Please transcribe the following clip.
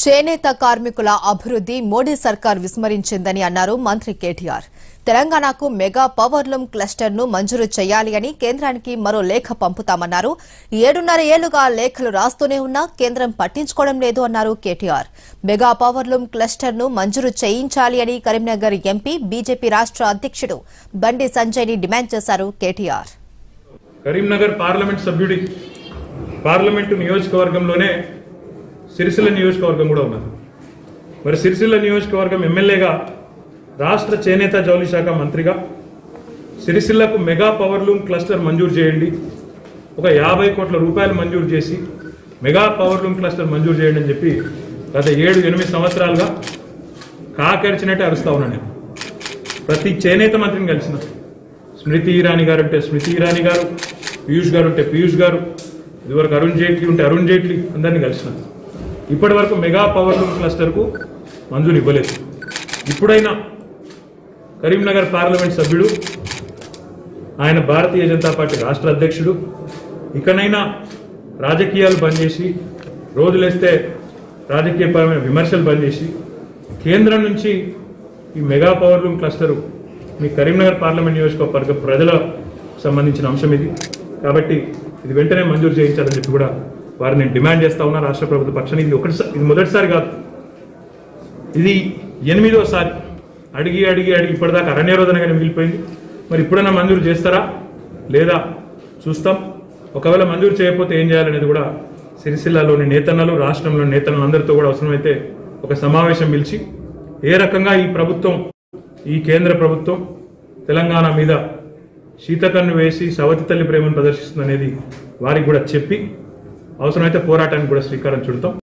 చేనేత కార్మికుల అభివృద్ధి మోడీ సర్కార్ విస్మరించిందని అన్నారు మంత్రి కేటీఆర్ తెలంగాణకు మెగా పవర్ లూమ్ క్లస్టర్ ను మంజూరు చేయాలి అని కేంద్రానికి మరో లేఖ పంపుతామన్నారు ఏడున్నర ఏళ్లుగా లేఖలు రాస్తూనే ఉన్నా కేంద్రం పట్టించుకోవడం లేదు అన్నారు KTR mega power loom cluster ను మంజూరు చేయించాలి అని కరీంనగర్ ఎంపీ బీజేపీ రాష్ట్ర అధ్యక్షుడు బండి సంజయ్ ని డిమాండ్ చేశారు కేటీఆర్ కరీంనగర్ పార్లమెంట్ సభ్యుడి పార్లమెంటు నియోజకవర్గంలోనే సిరిసిల్ల నియోజకవర్గం కూడా ఉన్నది మరి సిరిసిల్ల నియోజకవర్గం ఎమ్మెల్యేగా రాష్ట్ర చేనేత జౌళి శాఖ మంత్రిగా సిరిసిల్లకు మెగా పవర్ లూమ్ క్లస్టర్ మంజూరు చేయండి ఒక యాభై కోట్ల రూపాయలు మంజూరు చేసి మెగా పవర్ లూమ్ క్లస్టర్ మంజూరు చేయండి అని చెప్పి గత ఏడు ఎనిమిది సంవత్సరాలుగా కాకెరిచినట్టే అరుస్తా ఉన్నాను నేను ప్రతి చేనేత మంత్రిని కలిసిన స్మృతి ఇరానీ గారు ఉంటే స్మృతి ఇరానీ గారు పీయూష్ గారు ఉంటే పీయూష్ గారు ఇదివరకు అరుణ్ జైట్లీ ఉంటే అరుణ్ జైట్లీ అందరినీ కలిసిన ఇప్పటి వరకు మెగా పవర్ లూమ్ క్లస్టర్కు మంజూరు ఇవ్వలేదు ఇప్పుడైనా కరీంనగర్ పార్లమెంట్ సభ్యుడు ఆయన భారతీయ జనతా పార్టీ రాష్ట్ర అధ్యక్షుడు ఇకనైనా రాజకీయాలు బంద్ చేసి రోజులేస్తే రాజకీయపరమైన విమర్శలు బంద్ చేసి కేంద్రం నుంచి ఈ మెగా పవర్ లూమ్ క్లస్టరు మీ కరీంనగర్ పార్లమెంట్ నియోజకవర్గ ప్రజలకు సంబంధించిన అంశం ఇది కాబట్టి ఇది వెంటనే మంజూరు చేయించాలని చెప్పి కూడా వారిని నేను డిమాండ్ చేస్తా ఉన్నా రాష్ట్ర ప్రభుత్వ పక్షాన్ని ఇది ఒకటిసారి ఇది మొదటిసారి కాదు ఇది ఎనిమిదోసారి అడిగి అడిగి అడిగి ఇప్పటిదాకా అరణ్యరోధనగానే మిగిలిపోయింది మరి ఇప్పుడైనా మంజూరు చేస్తారా లేదా చూస్తాం ఒకవేళ మంజూరు చేయకపోతే ఏం చేయాలనేది కూడా సిరిసిల్లాలోని నేతన్నలు రాష్ట్రంలోని నేతలను అందరితో కూడా అవసరమైతే ఒక సమావేశం పిలిచి ఏ రకంగా ఈ ప్రభుత్వం ఈ కేంద్ర ప్రభుత్వం తెలంగాణ మీద శీతకన్ను వేసి సవతి తల్లి ప్రేమను ప్రదర్శిస్తుంది అనేది వారికి కూడా చెప్పి అవసరమైతే పోరాటానికి కూడా శ్రీకారం చుడతాం